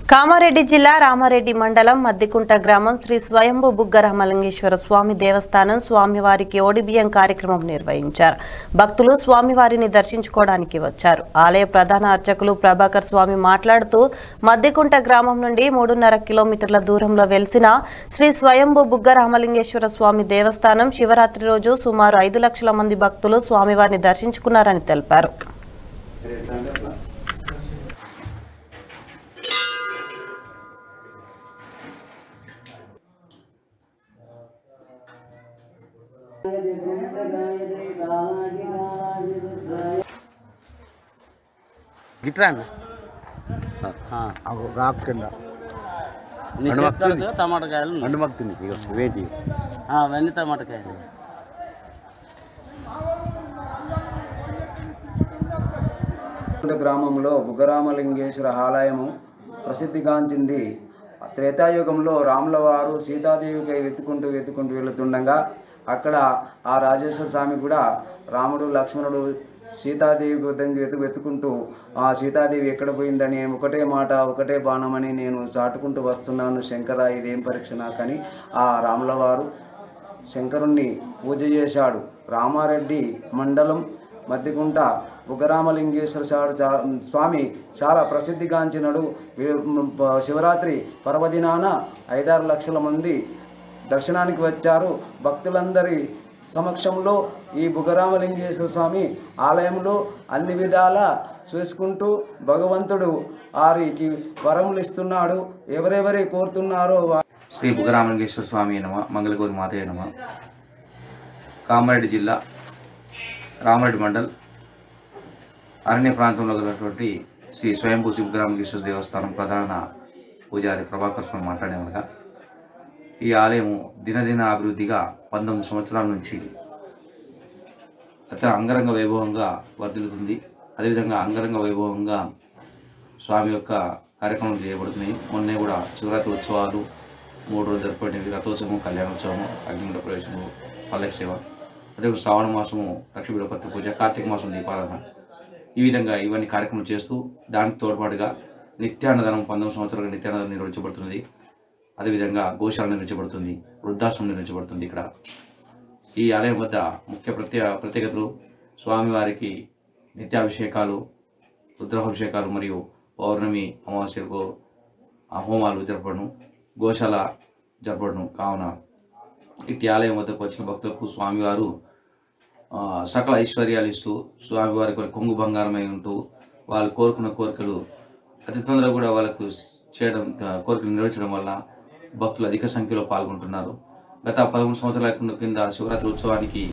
కామారెడ్డి జిల్లా రామారెడ్డి మండలం మద్దికుంట గ్రామం శ్రీ స్వయంభు బుగ్గ రామలింగేశ్వర స్వామి దేవస్థానం స్వామివారికి ఓడిబియ్యం కార్యక్రమం నిర్వహించారు భక్తులు స్వామివారిని దర్శించుకోవడానికి వచ్చారు ఆలయ ప్రధాన అర్చకులు ప్రభాకర్ స్వామి మాట్లాడుతూ మద్దికుంట గ్రామం నుండి మూడున్నర కిలోమీటర్ల దూరంలో వెలిసిన శ్రీ స్వయంభు బుగ్గ రామలింగేశ్వర స్వామి దేవస్థానం శివరాత్రి రోజు సుమారు ఐదు లక్షల మంది భక్తులు స్వామివారిని దర్శించుకున్నారని తెలిపారు గిట్రా అన్న రాక్ కింద నీ చెప్తాను టమాటా కాయలు ఉన్నాయి. అండుమక్తుంది ఇక వేటి ఆ, అవన్నీ టమాటా కాయలు కొండ గ్రామంలో బుగ్గరామలింగేశ్వర ఆలయము ప్రసిద్ధిగాంచింది త్రేతాయుగంలో రాముల వారు సీతాదేవికై వెతుకుంటూ వెతుకుంటూ వెళుతుండగా అక్కడ ఆ రాజేశ్వర స్వామి కూడా రాముడు లక్ష్మణుడు సీతాదేవి వద్దంగి వెతు వెతుకుంటూ ఆ సీతాదేవి ఎక్కడ పోయిందని ఒకటే మాట ఒకటే బాణమని నేను చాటుకుంటూ వస్తున్నాను శంకర ఇదేం పరీక్ష నాకని ఆ రాముల వారు శంకరుణ్ణి పూజ చేశాడు రామారెడ్డి మండలం మద్దిగుంట ఉగరామలింగేశ్వర శా- చా- స్వామి చాలా ప్రసిద్ధిగాంచినడు వీ- మ్, ప- శివరాత్రి పర్వదినాన ఐదారు లక్షల మంది దర్శనానికి వచ్చారు భక్తులందరి సమక్షంలో ఈ బుగరామలింగేశ్వర స్వామి ఆలయంలో అన్ని విధాల చూసుకుంటూ భగవంతుడు వారికి వరములు ఇస్తున్నాడు ఎవరెవరి కోరుతున్నారో వా- శ్రీ బుగ్గరామలింగేశ్వర స్వామి నమ మంగళగౌరి మాతయ్య నమ కామారెడ్డి జిల్లా రామారెడ్డి మండల్ అరణ్య ప్రాంతంలో గలటువంటి శ్రీ స్వయంభూ శ్రీ బుగ్గరామలింగేశ్వర దేవస్థానం ప్రధాన పూజారి ప్రభాకర్ స్వామి మాట్లాడేమనగా ఈ ఆలయము దినదిన అభివృద్ధిగా పంతొమ్మిది సంవత్సరాల నుంచి అత్యంత అంగరంగ వైభవంగా వర్ధిల్లుతుంది అదేవిధంగా అంగరంగ వైభవంగా స్వామి యొక్క కార్యక్రమాలు చేయబడుతున్నాయి మొన్నే కూడా శివరాత్రి ఉత్సవాలు మూడు రోజులు జరుపుకునేవి రథోత్సవము కళ్యాణోత్సవము అగ్నిగుండ ప్రవేశము పల్లకి సేవ అదే శ్రావణ మాసము లక్ష్మీ బృహపతి పూజ కార్తీక మాసం దీపారాధన ఈ విధంగా ఇవన్నీ కార్యక్రమాలు చేస్తూ దానికి తోడ్పాటుగా నిత్యాన్నదానం పంతొమ్మిది సంవత్సరాలుగా నిత్యాన్నదానం నిర్వహించబడుతున్నది అదేవిధంగా గోశాల నిర్వహించబడుతుంది వృద్ధాశ్రమం నిర్వహించబడుతుంది ఇక్కడ ఈ ఆలయం వద్ద ముఖ్య ప్రత్యేక ప్రత్యేకతలు స్వామివారికి నిత్యాభిషేకాలు రుద్రాభిషేకాలు మరియు పౌర్ణమి అమావాస్యలకు ఆ హోమాలు జరపడం గోశాల జరపడం కావున ఇట్టి ఆలయం వద్దకు వచ్చిన భక్తులకు స్వామివారు ఆ, సకల ఐశ్వర్యాలు ఇస్తూ స్వామివారి వారి కొంగు బంగారమై ఉంటూ వాళ్ళు కోరుకున్న కోరికలు అతి తొందరగా కూడా వాళ్ళకు చేయడం ఆ, కోరికలు నెరవేర్చడం వల్ల భక్తులు అధిక సంఖ్యలో పాల్గొంటున్నారు గత పదమూడు సంవత్సరాల కింద శివరాత్రి ఉత్సవానికి